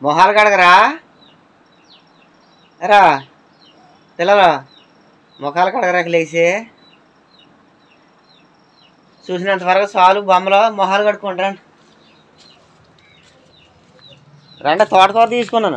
మొహాలు కడగరా రా పిల్లలు ముఖాలు కడగరాకి లేచి చూసినంత వరకు చాలు బొమ్మలో మొహాలు కడుక్కుంటారండి రండి తోటకూర తీసుకున్నాను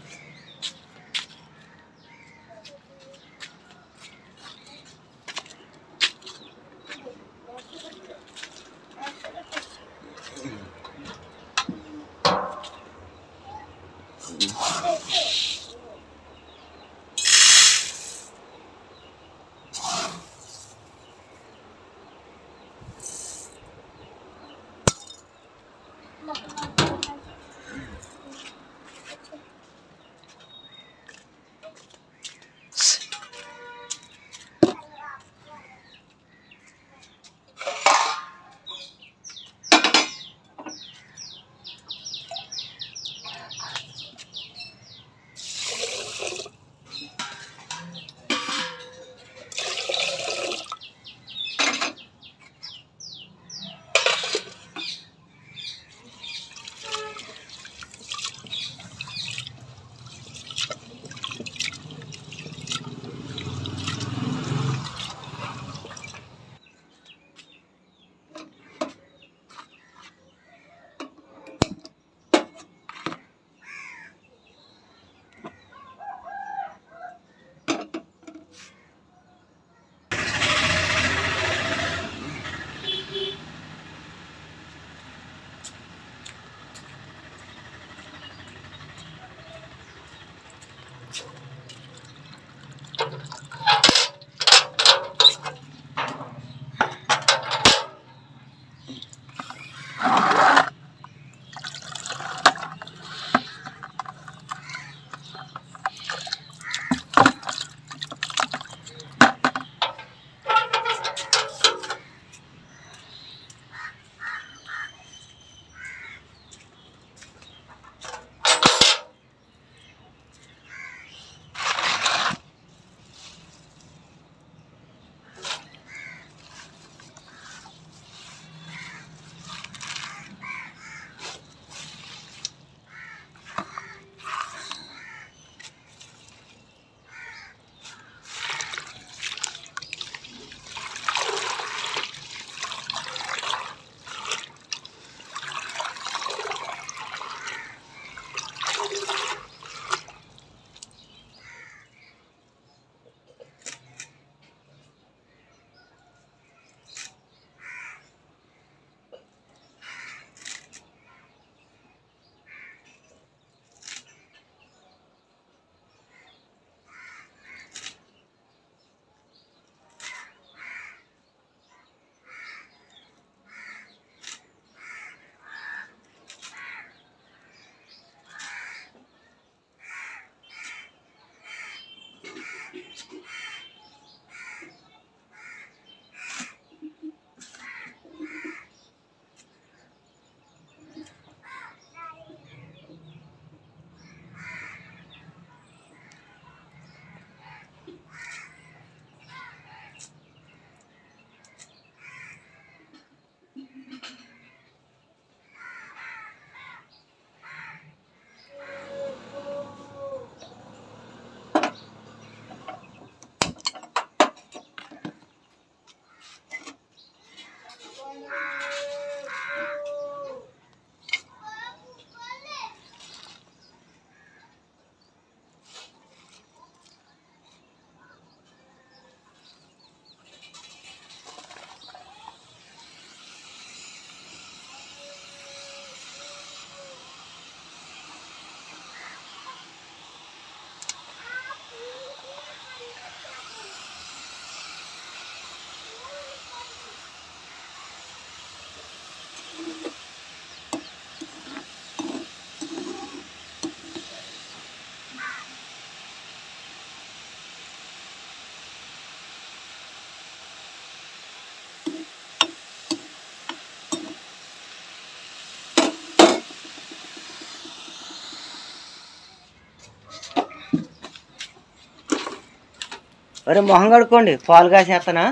ఒరే మొహం కడుక్కోండి పాలు కాసేస్తానా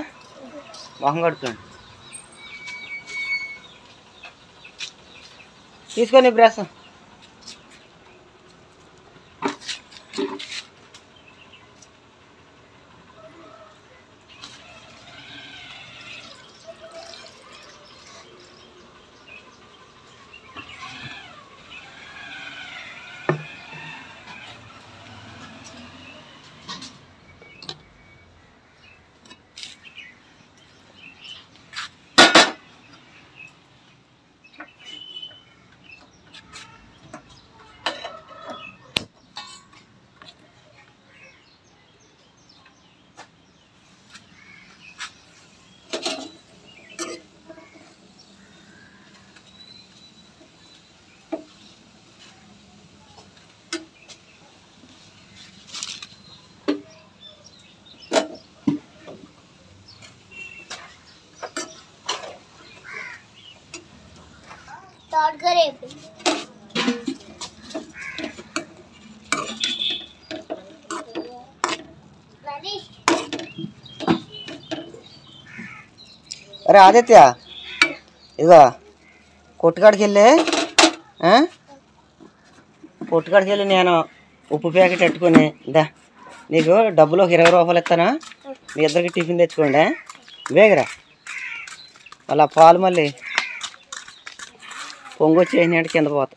మొహం కడుక్కోండి తీసుకొని బ్రష్ తోటగా రేపు మరి అరే ఆదిత్య ఇదిగో కొట్టుకాడికి వెళ్ళి ఆ? కొట్టుకాడికి వెళ్ళి నేను ఉప్పు ప్యాకెట్ పెట్టుకొని దా నీకు డబ్బులు ఒక ఇరవై రూపాయలు ఇస్తాను మీ ఇద్దరికి టిఫిన్ తెచ్చుకోండి వేగరా అలా పాలు మళ్ళీ పొంగొచ్చి వేసినట్టు కింద పోతా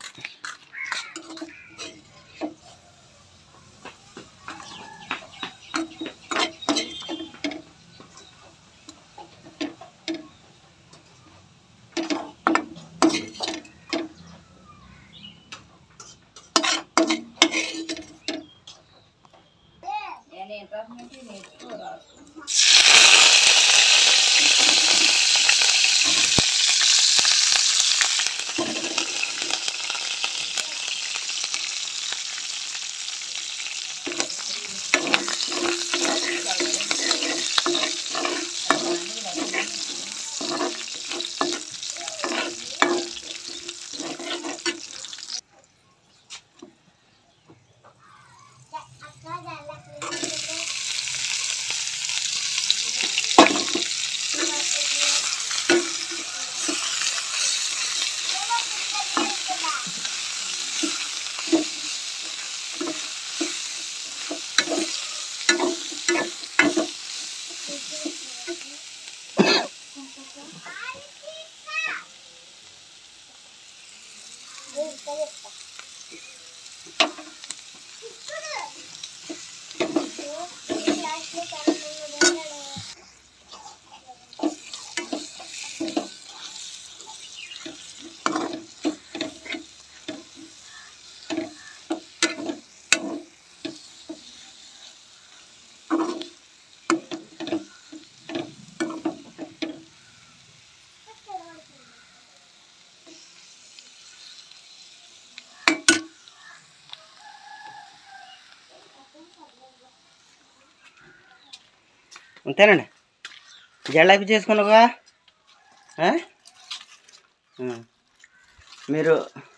అంతేనండి జళ్ళైపు చేసుకున్నావుగా ఆ? ఉం. మీరు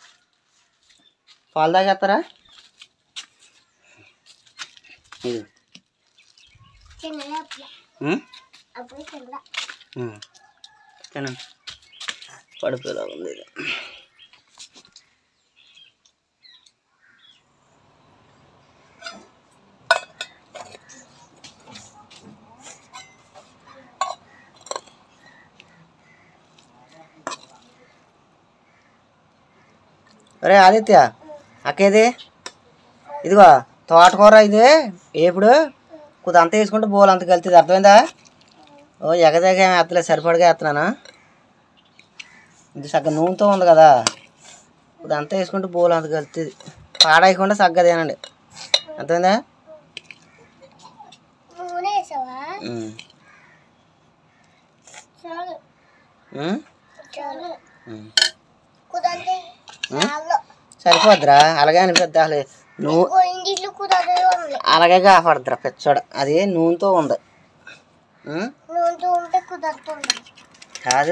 పాలు తాగేస్తారా ఇది చిన్నగా అప్పుడు ఉం? అప్పుడు చిన్న ఉం. తినండి పడిపోయేలా ఉంది ఇది అరే ఆదిత్య అక్కేది ఇదిగో తోటకూర ఇది ఇప్పుడు కొద్ది అంత వేసుకుంటే బోల్ అంత కలుతుంది అర్థమైందా ఓ ఎగదగ ఏమి ఎత్తలేదు సరిపడగా ఎత్తనానా ఇది సగ్గ నూనెతో ఉంది కదా కొద్ది అంత వేసుకుంటే బోల్ అంత కలుతుంది పాడేయకుండా సగ్గా తినండి అర్థమైందా నూనె వేసావా ఉమ్. చాలు ఉమ్? చాలు ఉమ్. కుదంటే ఉమ్? చాలు సరిపోద్దిరా అలాగే అనిపిద్ది అసలు నువ్వు ఇంటిలో కుదరదు ఉంది అలాగే కాపాడుద్దిరా పెచ్చోడ అది నూనెతో ఉంది ఉమ్? నూనెతో ఉంటే కుదరుతుంది కాదు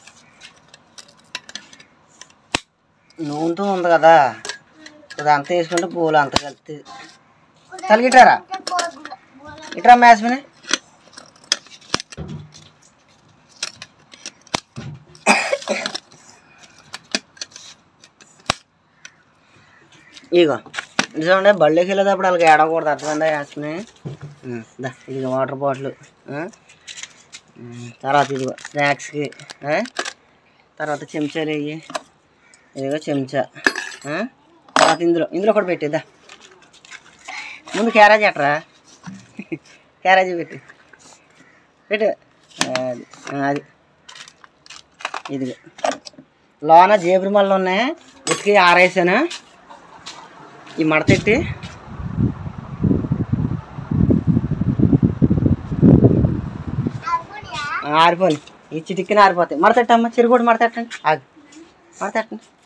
నూనెతో ఉంది కదా ఇది అంత వేసుకుంటే పూలు అంత కలుతుంది తలిగిటారా ఇట్రా మ్యాచ్మని ఇగో చూడండి బళ్ళకి వెళ్ళేటప్పుడు వాళ్ళకి ఏడకూడదు అర్థమైందా వేసుకుని దా ఇది వాటర్ బాటిల్ తర్వాత ఇదిగో స్నాక్స్కి ఆ? తర్వాత చెంచాలు ఇవి ఇదిగో చెంచా ఆ? తర్వాత ఇందులో ఇందులో కూడా పెట్టేదా ముందు క్యారేజ్ ఎట్రా క్యారేజీ పెట్టు పెట్టు అది ఆ, అది ఇదిగో లోన జేబురు మళ్ళీ ఉన్నాయి ఉతికి ఆరేసాను ఈ మడతెట్టి ఆరిపోయి ఈ చిటిక్కిన ఆరిపోతాయి మడతెట్టమ్మా చిరుగుడు మడతెట్టండి ఆగు మడతెట్టండి